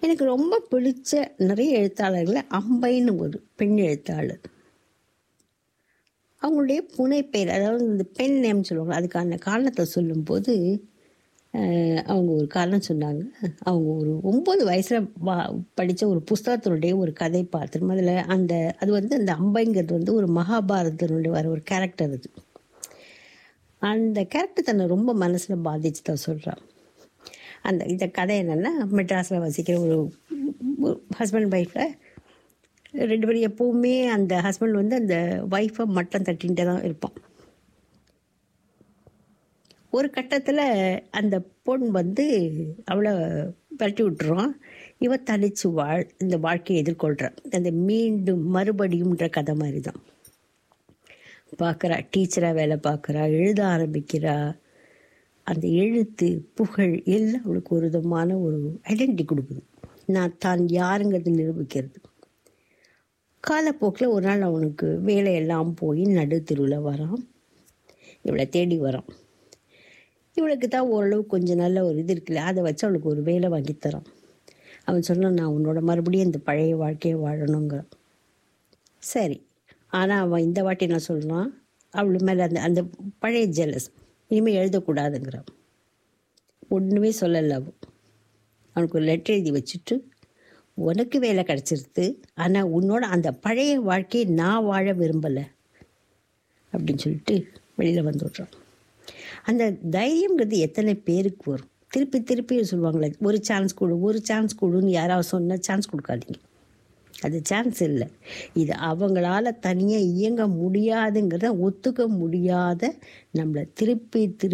எனக்கு ரொம்ப பிடிச்ச நிறைய எழுத்தாளர்களில் அம்பைன்னு ஒரு பெண் எழுத்தாளர் அவங்களுடைய புனைப்பெயர் அதாவது இந்த பெண் நேம் சொல்லுவாங்க அதுக்கான காரணத்தை சொல்லும்போது அஹ், அவங்க ஒரு காரணம் சொன்னாங்க அவங்க ஒரு ஒம்பது வயசில் வா படித்த ஒரு புஸ்தகத்தினுடைய ஒரு கதை பார்த்துருமா அதில் அந்த அது வந்து அந்த அம்பைங்கிறது வந்து ஒரு மகாபாரதத்தினுடைய வர ஒரு கேரக்டர் அது அந்த கேரக்டர் தன்னை ரொம்ப மனசில் பாதிச்சு தான் சொல்கிறான் அந்த இந்த கதை என்னென்னா மெட்ராஸில் வசிக்கிற ஒரு ஹஸ்பண்ட் ஒய்ஃபில் ரெண்டு பேரும் எப்போவுமே அந்த ஹஸ்பண்ட் வந்து அந்த ஒய்ஃபை மட்டம் தட்டின்ட்டு தான் இருப்பான் ஒரு கட்டத்தில் அந்த பொண் வந்து அவளை விரட்டி விட்டுருவான் இவ தனிச்சு வாழ் இந்த வாழ்க்கையை எதிர்கொள்கிறான் அந்த மீண்டும் மறுபடியும்ன்ற கதை மாதிரி தான் பார்க்குறா டீச்சராக வேலை பார்க்குறா எழுத ஆரம்பிக்கிறா அந்த எழுத்து புகழ் எல்லாம் அவளுக்கு ஒரு விதமான ஒரு ஐடென்டிட்டி கொடுக்குது நான் தான் யாருங்கிறது நிரூபிக்கிறது காலப்போக்கில் ஒரு நாள் அவனுக்கு வேலையெல்லாம் போய் நடு தெருவில் வரான் இவளை தேடி வரான் இவளுக்கு தான் ஓரளவு கொஞ்சம் நல்ல ஒரு இது இருக்குல்ல அதை வச்சு அவளுக்கு ஒரு வேலை வாங்கித் தரான் அவன் சொன்னான் நான் உன்னோட மறுபடியும் இந்த பழைய வாழ்க்கையை வாழணுங்கிறான் சரி ஆனால் அவன் இந்த வாட்டி என்ன சொல்கிறான் அவள் மேலே அந்த அந்த பழைய ஜெலஸ் இனிமேல் எழுதக்கூடாதுங்கிறான் ஒன்றுமே சொல்லலை அவன் அவனுக்கு ஒரு லெட்டர் எழுதி வச்சுட்டு உனக்கு வேலை கிடச்சிருது ஆனால் உன்னோட அந்த பழைய வாழ்க்கையை நான் வாழ விரும்பலை அப்படின்னு சொல்லிட்டு வெளியில் வந்து விட்றான் அந்த தைரியங்கிறது எத்தனை பேருக்கு வரும் திருப்பி திருப்பி சொல்லுவாங்களே ஒரு சான்ஸ் கொடு ஒரு சான்ஸ் கொடுன்னு யாராவது சொன்னால் சான்ஸ் கொடுக்காதீங்க அது சான்ஸ் இல்லை இது அவங்களால தனியாக இயங்க முடியாதுங்கிறத ஒத்துக்க முடியாத நம்மளை திருப்பி திருப்பி